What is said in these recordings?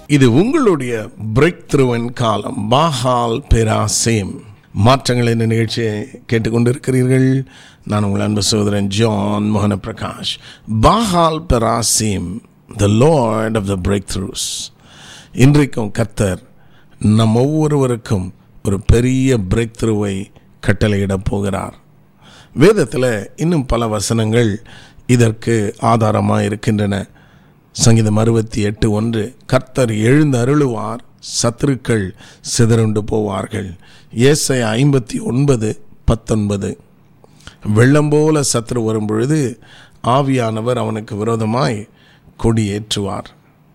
இது உங்களுடைய பிரேக் த்ரூவின் காலம் பாஹால் பெராசேம் மாற்றங்கள் என்ற நிகழ்ச்சியை கேட்டுக்கொண்டிருக்கிறீர்கள் நான் உங்கள் அன்பு சகோதரன் ஜான் மோகன Prakash Baal Perazim the lord of the breakthroughs இன்றைக்கும் கத்தர் நம் ஒவ்வொருவருக்கும் ஒரு பெரிய பிரேக் த்ரூவை கட்டளையிடப் போகிறார் வேதத்தில் இன்னும் பல வசனங்கள் இதற்கு ஆதாரமாக இருக்கின்றன சங்கீதம் அறுபத்தி எட்டு ஒன்று கர்த்தர் எழுந்து அருளுவார் சத்துருக்கள் சிதறுண்டு போவார்கள் ஏசை ஐம்பத்தி ஒன்பது பத்தொன்பது வெள்ளம் போல சத்ரு வரும் பொழுது ஆவியானவர் அவனுக்கு விரோதமாய் கொடியேற்றுவார்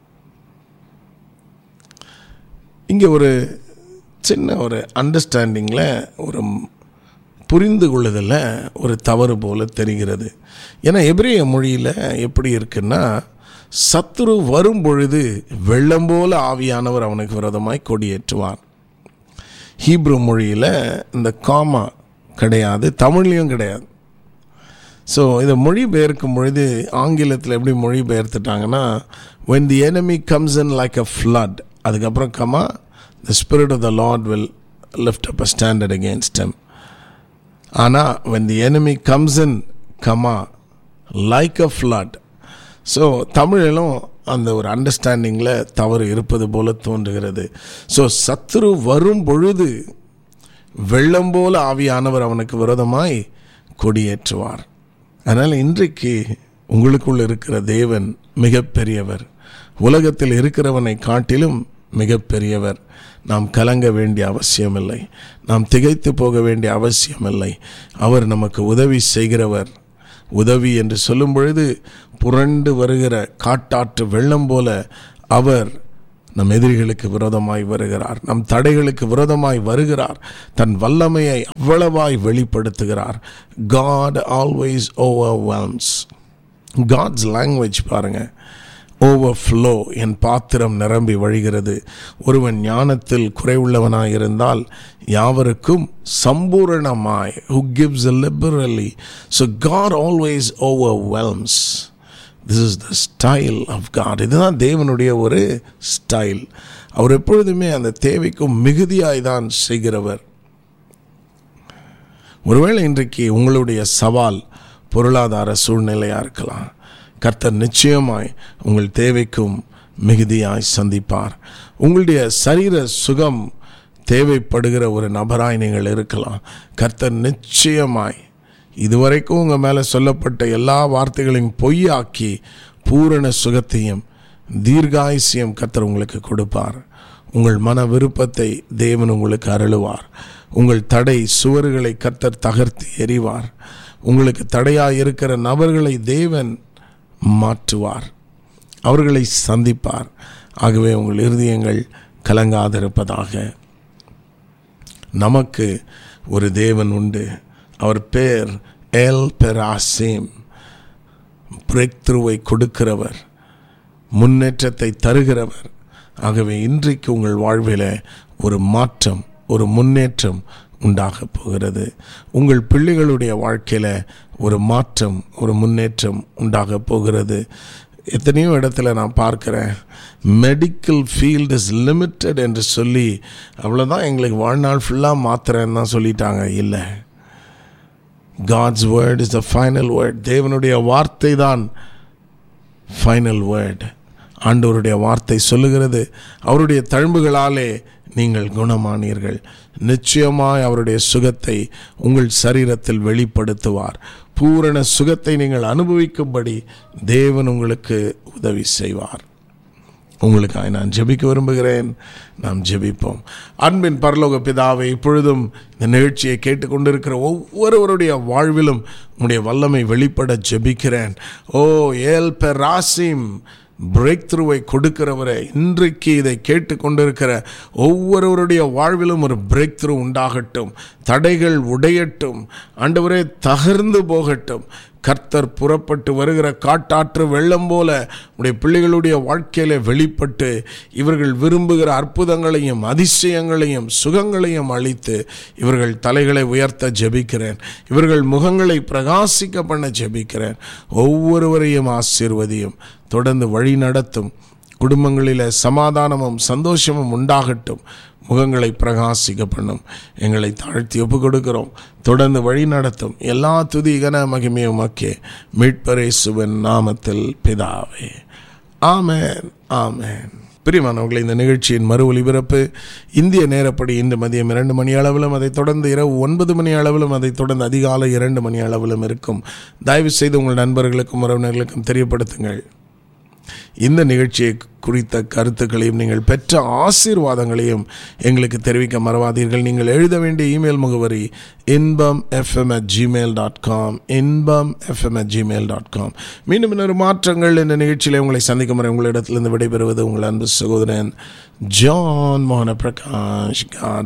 இங்கே ஒரு சின்ன ஒரு அண்டர்ஸ்டாண்டிங்கில் ஒரு புரிந்து கொள்ளுதலில் ஒரு தவறு போல தெரிகிறது ஏன்னா எபிரேய மொழியில் எப்படி இருக்குன்னா சத்துரு வரும் பொழுது வெள்ளம் போல ஆவியானவர் அவனுக்கு விரோதமாய் கொடியேற்றுவார் ஹீப்ரு மொழியில் இந்த காமா கிடையாது தமிழ்லையும் கிடையாது ஸோ இதை மொழிபெயர்க்கும் பொழுது ஆங்கிலத்தில் எப்படி மொழிபெயர்த்துட்டாங்கன்னா when the enemy comes in like a flood அதுக்கப்புறம் comma the spirit of the lord will lift up a standard against him ஆனால் when the enemy comes in comma like a flood so தமிழிலும் அந்த ஒரு அண்டர்ஸ்டாண்டிங்கில் தவறு இருப்பது போல தோன்றுகிறது so சத்துரு வரும் பொழுது வெள்ளம் போல ஆவியானவர் அவனுக்கு விரோதமாய் கொடியேற்றுவார் அதனால் இன்றைக்கு உங்களுக்குள் இருக்கிற தேவன் மிகப்பெரியவர் உலகத்தில் இருக்கிறவனை காட்டிலும் மிகப்பெரியவர் நாம் கலங்க வேண்டிய அவசியமில்லை நாம் திகைத்து போக வேண்டிய அவசியமில்லை அவர் நமக்கு உதவி செய்கிறவர் உதவி என்று சொல்லும் பொழுது புரண்டு வருகிற காட்டாற்று வெள்ளம் போல அவர் நம் எதிரிகளுக்கு விரோதமாய் வருகிறார் நம் தடைகளுக்கு விரோதமாய் வருகிறார் தன் வல்லமையை அவ்வளவாய் வெளிப்படுத்துகிறார் God always overwhelms God's language பாருங்க ஓவர்ஃப்ளோ என் பாத்திரம் நிரம்பி வழிகிறது ஒருவன் ஞானத்தில் குறைவுள்ளவனாய் இருந்தால் யாவருக்கும் சம்பூரணமாய் who gives liberally so God always overwhelms this is the style of God இதுதான் தேவனுடைய ஒரு ஸ்டைல் அவர் எப்பொழுதுமே அந்த தேவைக்கும் மிகுதியாய் தான் செய்கிறவர் ஒருவேளை இன்றைக்கு உங்களுடைய சவால் பொருளாதார சூழ்நிலையாக இருக்கலாம் கர்த்தர் நிச்சயமாய் உங்கள் தேவைக்கும் மிகுதியாய் சந்திப்பார் உங்களுடைய சரீர சுகம் தேவைப்படுகிற ஒரு நபராய் நீங்கள் இருக்கலாம் கர்த்தர் நிச்சயமாய் இதுவரைக்கும் உங்கள் மேலே சொல்லப்பட்ட எல்லா வார்த்தைகளையும் பொய்யாக்கி பூரண சுகத்தையும் தீர்காயுசியம் கர்த்தர் உங்களுக்கு கொடுப்பார் உங்கள் மன விருப்பத்தை தேவன் உங்களுக்கு அருளுவார் உங்கள் தடை சுவர்களை கர்த்தர் தகர்த்து எறிவார் உங்களுக்கு தடையாக இருக்கிற நபர்களை தேவன் மாற்றுவார் அவர்களை சந்திப்பார் ஆகவே உங்கள் இருதயங்கள் கலங்காதிருப்பதாக நமக்கு ஒரு தேவன் உண்டு அவர் பேர் எல் பெராசேம் பிரேக் த்ரூவை கொடுக்கிறவர் முன்னேற்றத்தை தருகிறவர் ஆகவே இன்றைக்கு உங்கள் வாழ்வில் ஒரு மாற்றம் ஒரு முன்னேற்றம் உண்டாக போகிறது உங்கள் பிள்ளைகளுடைய வாழ்க்கையில் ஒரு மாற்றம் ஒரு முன்னேற்றம் உண்டாக போகிறது எத்தனையோ இடத்துல நான் பார்க்குறேன் மெடிக்கல் ஃபீல்டு இஸ் லிமிட்டட் என்று சொல்லி அவ்வளோதான் எங்களுக்கு வாழ்நாள் ஃபுல்லாக மாத்திரன்னு தான் சொல்லிட்டாங்க இல்லை God's word is the final word தேவனுடைய வார்த்தை தான் ஃபைனல் வேர்ட் ஆண்டவருடைய வார்த்தை சொல்லுகிறது அவருடைய தழும்புகளாலே நீங்கள் குணமானீர்கள் நிச்சயமாய் அவருடைய சுகத்தை உங்கள் சரீரத்தில் வெளிப்படுத்துவார் பூரண சுகத்தை நீங்கள் அனுபவிக்கும்படி தேவன் உங்களுக்கு உதவி செய்வார் உங்களுக்காக நான் ஜெபிக்க விரும்புகிறேன் நாம் ஜெபிப்போம் அன்பின் பரலோக பிதாவை இப்பொழுதும் இந்த நிகழ்ச்சியை கேட்டுக்கொண்டிருக்கிற ஒவ்வொருவருடைய வாழ்விலும் உங்களுடைய வல்லமை வெளிப்பட ஜெபிக்கிறேன் ஓ ஏல் பெ ராசிம் பிரேக் த்ரூவை கொடுக்கிறவரை இன்றைக்கு இதை கேட்டுக்கொண்டிருக்கிற ஒவ்வொருவருடைய வாழ்விலும் ஒரு பிரேக் த்ரூ உண்டாகட்டும் தடைகள் உடையட்டும் ஆண்டவரே தகர்ந்து போகட்டும் கர்த்தர் புறப்பட்டு வருகிற காட்டாற்று வெள்ளம் போல உடைய பிள்ளைகளுடைய வாழ்க்கையில வெளிப்பட்டு இவர்கள் விரும்புகிற அற்புதங்களையும் அதிசயங்களையும் சுகங்களையும் அளித்து இவர்கள் தலைகளை உயர்த்த ஜெபிக்கிறேன் இவர்கள் முகங்களை பிரகாசிக்க பண்ண ஜெபிக்கிறேன் ஒவ்வொருவரையும் ஆசீர்வதியும் தொடர்ந்து வழி நடத்தும் குடும்பங்களில் சமாதானமும் சந்தோஷமும் உண்டாகட்டும் முகங்களை பிரகாசிக்க பண்ணும் எங்களை தாழ்த்தி ஒப்பு கொடுக்கிறோம் தொடர்ந்து வழி நடத்தும் எல்லா துதி கன மகிமையும் மக்கே மீட்பரேசுவன் நாமத்தில் பிதாவே ஆமேன் ஆமேன் பிரியமானவர்களை இந்த நிகழ்ச்சியின் மறு ஒலிபரப்பு இந்திய நேரப்படி இன்று மதியம் இரண்டு மணி அளவிலும் அதைத் தொடர்ந்து இரவு ஒன்பது மணி அளவிலும் அதைத் தொடர்ந்து அதிகாலை இரண்டு மணி அளவிலும் இருக்கும் தயவு செய்து உங்கள் நண்பர்களுக்கும் உறவினர்களுக்கும் தெரியப்படுத்துங்கள் இந்த நிகழ்ச்சியை குறித்த கருத்துக்களையும் நீங்கள் பெற்ற ஆசீர்வாதங்களையும் எங்களுக்கு தெரிவிக்க மறவாதீர்கள் நீங்கள் எழுத வேண்டிய இமெயில் முகவரி Inbam FM at Gmail dot com Inbam FM at Gmail dot com மீண்டும் இன்னொரு மாற்றங்கள் இந்த நிகழ்ச்சியில் உங்களை சந்திக்கும் வரை உங்களிடத்திலிருந்து விடைபெறுவது உங்கள் அன்பு சகோதரன் ஜான் மோகன பிரகாஷ் காட்